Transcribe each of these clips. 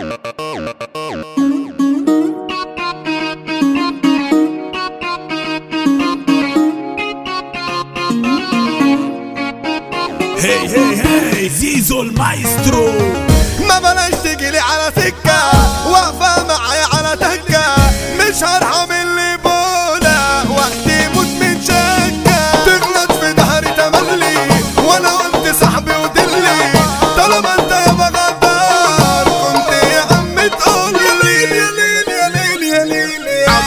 هي هي هي زيزو المايسترو ما بلاش تجيلي على سكة واقفة معايا على تكة مش هرحم اللي بولا وقتي يموت من شكة تغلط في ظهري تملي وانا قلت صاحبي ودلي طالما انت يا بغدار كنت يا عم تقول لي يا ليل يا ليل يا ليل يا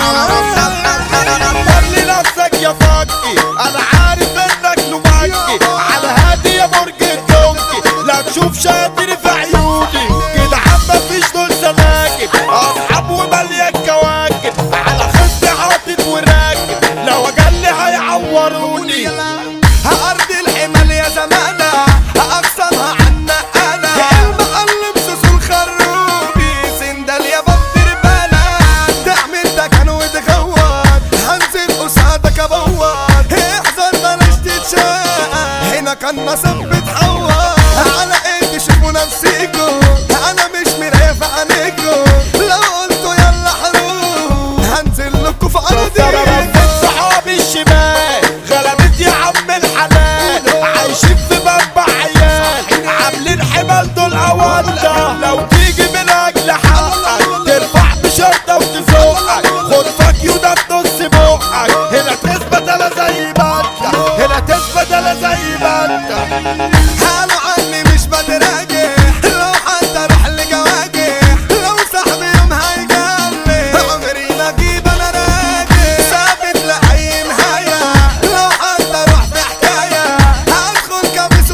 لي نفسك يا فكي انا عارف انك لومكي على هادي يا برج الدونكي لا تشوف شاطر في عيوني كده عم مفيش دول سناكب اصحاب ومالية الكواكب على خصمي حاطط وراكب لو اجلي هيعوروني هأرض الحمل يا زمانة هأقسمها عنا أنا المقلب سوسو الخروبي سندال يا بطر بلد تعمل دكن وتغوط هنزل قصادك أبوط احذر بلاش تتشاق هنا كان نصب بتحور على ايه تشوفوا نفسيكوا انا مش مراية في عينيكوا لو قلتوا يلا حروب هنزل لكوا في ارضي صحابي الشمال غلبت يا عم الحلال عايشين في منبع عيال عاملين حمال دول أواندا لو تيجي من أجل حقك ترفع بشرطة وتفوقك خد فاكيو ده بنص بوقك هنا تثبت أنا زي ما أنت هنا تثبت أنا زي ما أنت قالوا عني مش بتراجع لو حتى اروح لجواجع لو صاحبي يوم هيجلي عمري ما اجيب انا راجع ثابت لاي نهايه لو حتى اروح في حكايه هدخل كابس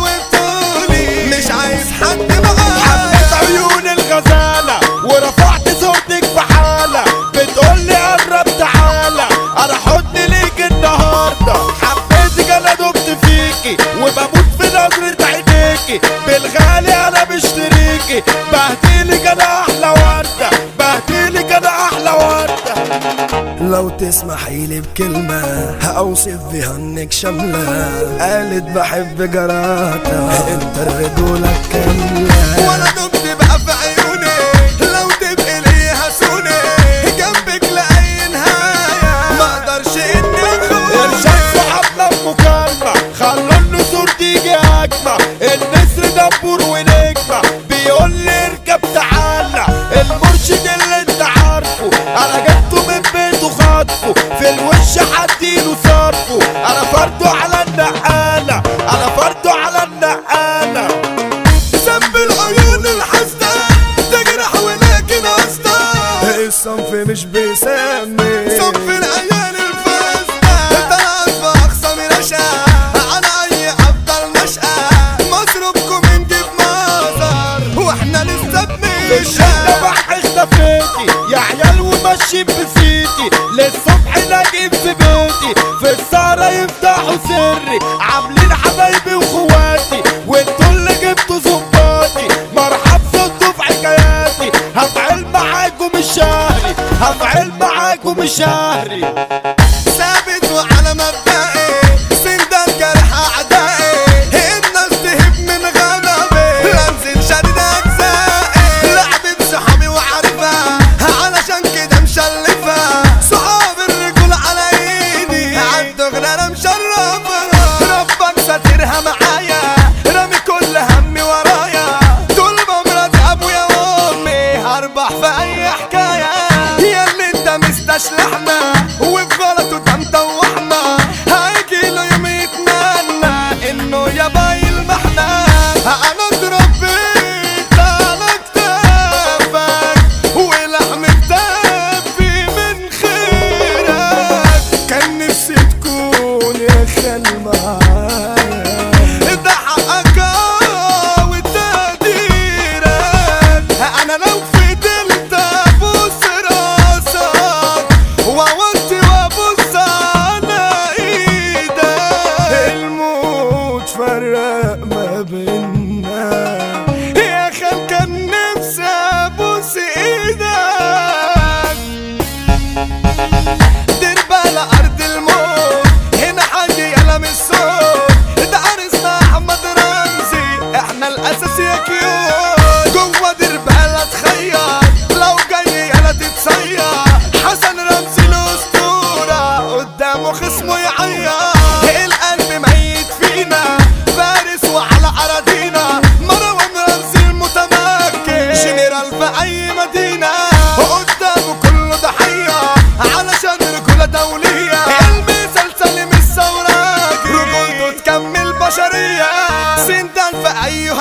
وبطولي مش عايز حد حبيت معايا عيون الغزالة ورفعت صوتك في حالة بتقولي قرب تعالى انا حضن ليك النهاردة حبيتك انا دمت فيكي وبموت في نظرة عينيكي بالغالي انا مشتريكي بهديلك انا احلى وردة بهديلك انا احلى وردة لو تسمحي لي بكلمة هأوصف بها انك شاملة قالت بحب جراتها انت الرجولة كاملة وانا دمت بقى في عيوني لو تبقي لي هسوني جنبك لاي نهايه ما اقدرش اني ارشاد صحابنا بمكالمة خلوا النسور تيجي هجمة النسر دبور ونجمة بيقول لي اركب تعالى المرشد اللي انت عارفه انا جبته من بيته خاطفه في الوش حديله صرفه انا فرده على النقالة انا فرده على النقالة ذنب العيون الحسنة تجرح ولكن أصدق الصنف مش بيسمي صف العيال الفاسدة طلعت في أقصى رشا على أي أفضل نشأة مصروفكم نجيب مصر وإحنا لسه الشدة بنشا وحشنا فيتي يا عيال وماشيين بسيتي للصبح لاقيين في بيتي في السهرة يفتحوا سري عاملين حبايبي واخواتي وانتوا اللي جبتوا ظباطي مرحب صدوا في حكاياتي هفعل معاكم الشهري هفعل معاكم الشهري ثابت وعلى مبدئي سندال جرح أعدائي الناس تهب من غضبي لانزل شديد أجزائي لعبة صحابي وعارفة علشان كده مشلفة صحاب الرجول على ايدي عالدغري انا مشرفة ربك ساترها معايا رامي كل همي ورايا طول ما مراتي ابويا وامي هربح في اي حكاية يا اللي انت مستشلحنا وفي غلطه ده مطوحنا هيجي له يوم يتمنى انه يبقى يلمحنا انا اتربيت على كتافك ولحم كتافي من خيرك كان نفسي تكون يا خال معايا ده حقك وتقديرك انا لو فضلت ابوس راسك واوطي وابوس على ايدك الموت فرق ما بينا يا خال كان نفسي ابوس ايدك دير بالة ارض الموت هنا حد يلم الصوت ده عرسنا احمد رمزي احنا الاساس يا كيوت جوه دير بالة تخيل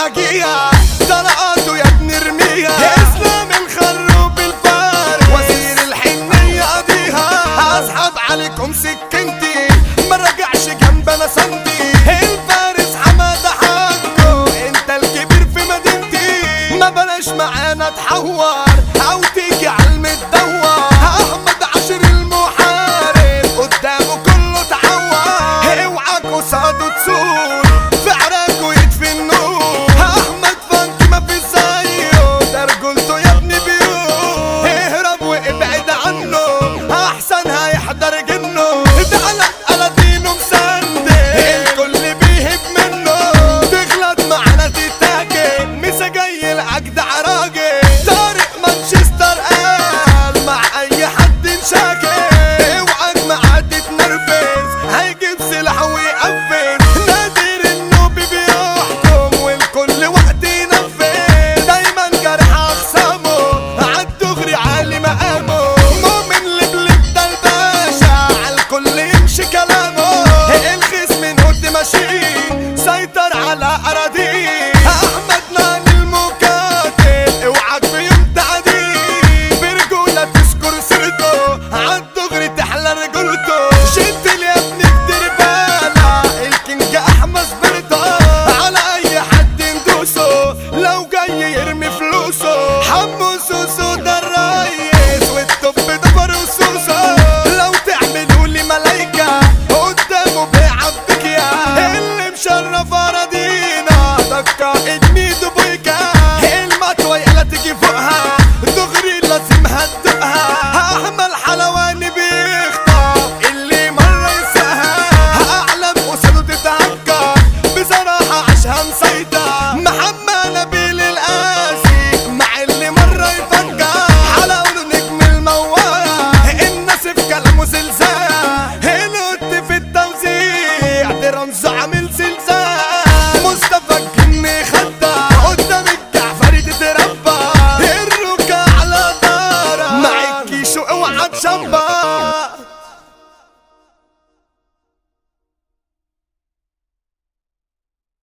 واجيها طلقاته يا ابن ارميها اسلام الخروب الفارس وزير الحنية قضيها هسحب عليكم سكنتي ما رجعش جنب انا سندي الفارس حمادة حقه انت الكبير في مدينتي ما بلاش معانا تحور